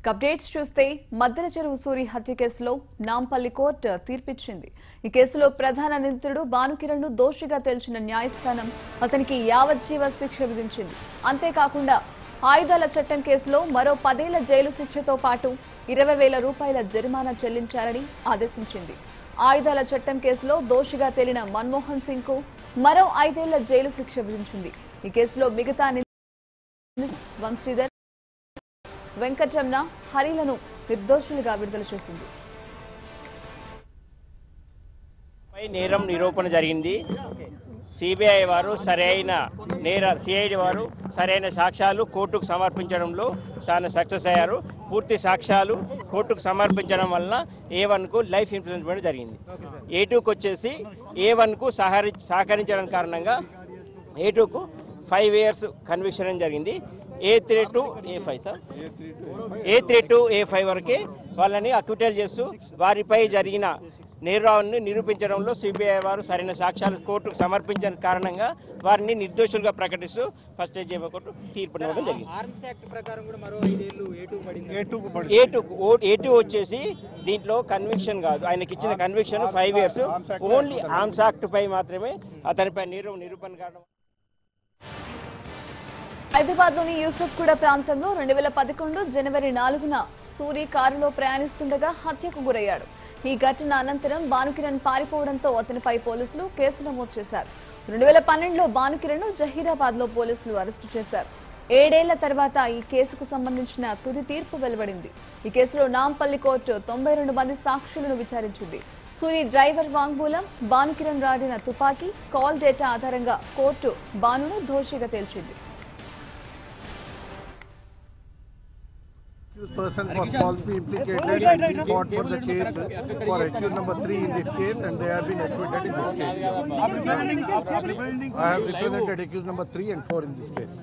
Updates చూస్తే మద్దెల చెరువు సూరి హత్య కేసులో నాంపల్లి కోర్టు తీర్పిచ్చింది ఈ కేసులో ప్రధాన నిందితుడు భానుకిరణ్ ను దోషిగా తేల్చిన న్యాయస్థానం అతనికి యావజ్జీవ శిక్ష విధించింది అంతేకాకుండా ఆయుధాల చట్టం కేసులో మరో పదేళ్ల జైలు శిక్షతో పాటు ఇరవై వేల రూపాయల జరిమానా చెల్లించాలని ఆదేశించింది ఆయుధాల చట్టం కేసులో దోషిగా తేలిన మన్మోహన్ సింగ్ కు మరో ఐదేళ్ల జైలు శిక్ష విధించింది ఈ కేసులో మిగతా నిందితులు వంశీధర్ వెంకటరమణ హరిలను నిర్దోషులుగా విడుదల చేసింది పై నేరం నిరూపణ జరిగింది సిబిఐ వారు సరైన నేర సిఐడి వారు సరైన సాక్ష్యాలు కోర్టుకు సమర్పించడంలో చాలా సక్సెస్ అయ్యారు పూర్తి సాక్ష్యాలు కోర్టుకు సమర్పించడం వలన ఏ వన్కు లైఫ్ ఇంప్రిజన్మెంట్ జరిగింది ఏ టూకి వచ్చేసి ఏ వన్కు సహరి సహకరించడం కారణంగా ఏ టూకు ఫైవ్ ఇయర్స్ కన్విక్షన్ జరిగింది A three to A five sir A three to A five వరకే వాళ్ళని అక్విటల్ చేస్తూ వారిపై జరిగిన నేరాన్ని నిరూపించడంలో సిబిఐ వారు సరైన సాక్ష్యాలు కోర్టుకు సమర్పించిన కారణంగా వారిని నిర్దోషులుగా ప్రకటిస్తూ ఫస్ట్ స్టేజ్ కోర్టు తీర్పునివ్వడం జరిగింది ఆర్మ్స్ యాక్ట్ ప్రకారం కూడా మరో ఐదేళ్లు ఏటు పడింది ఏ టూ ఏ టూ వచ్చేసి దీంట్లో కన్విక్షన్ కాదు ఆయనకి ఇచ్చిన conviction five years only arms act పై మాత్రమే అతనిపై నిరూ నిరూపణ కారణం హైదరాబాద్ లోని యూసుఫ్గూడ ప్రాంతంలో రెండు వేల పదకొండు జనవరి నాలుగున సూరి కారులో ప్రయాణిస్తుండగా హత్యకు గురయ్యాడు ఈ ఘటన అనంతరం భానుకిరణ్ పారిపోవడంతో అతనిపై పోలీసులు కేసు నమోదు చేశారు రెండు వేల పన్నెండులో భానుకిరణ్ జహీరాబాద్ లో పోలీసులు అరెస్టు చేశారు ఏడేళ్ల తర్వాత ఈ కేసుకు సంబంధించిన తుది తీర్పు వెలువడింది ఈ కేసులో నాంపల్లి కోర్టు తొంభై రెండు మంది సాక్షులను విచారించింది సూరి డ్రైవర్ వాంగ్మూలం భానుకిరణ్ రాడిన తుపాకీ కాల్ డేటా ఆధారంగా కోర్టు బానును దోషిగా తేల్చింది This person was falsely implicated and we fought for the case for accused number three in this case and they have been acquitted in this case. I have represented accused number three and four in this case.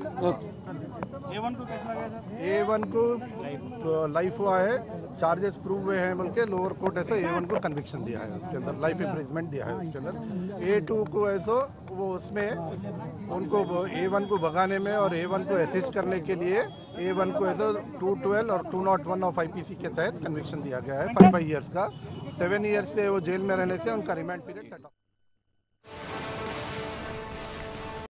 A one को life हुआ है charges prove हुए हैं बोल के lower court ऐसा ए one को conviction दिया है उसके अंदर लाइफ इम्प्रिजमेंट दिया है उसके अंदर ए टू को ऐसा वो उसमें उनको ए वन को भगाने में और ए वन को असिस्ट करने के लिए ए वन को ऐसा टू ट्वेल्व और two naught one of IPC के तहत कन्विक्शन दिया गया है फाइव फाइव ईयर्स का सेवन ईयर्स से वो जेल में रहने से उनका रिमांड पीरियड सेट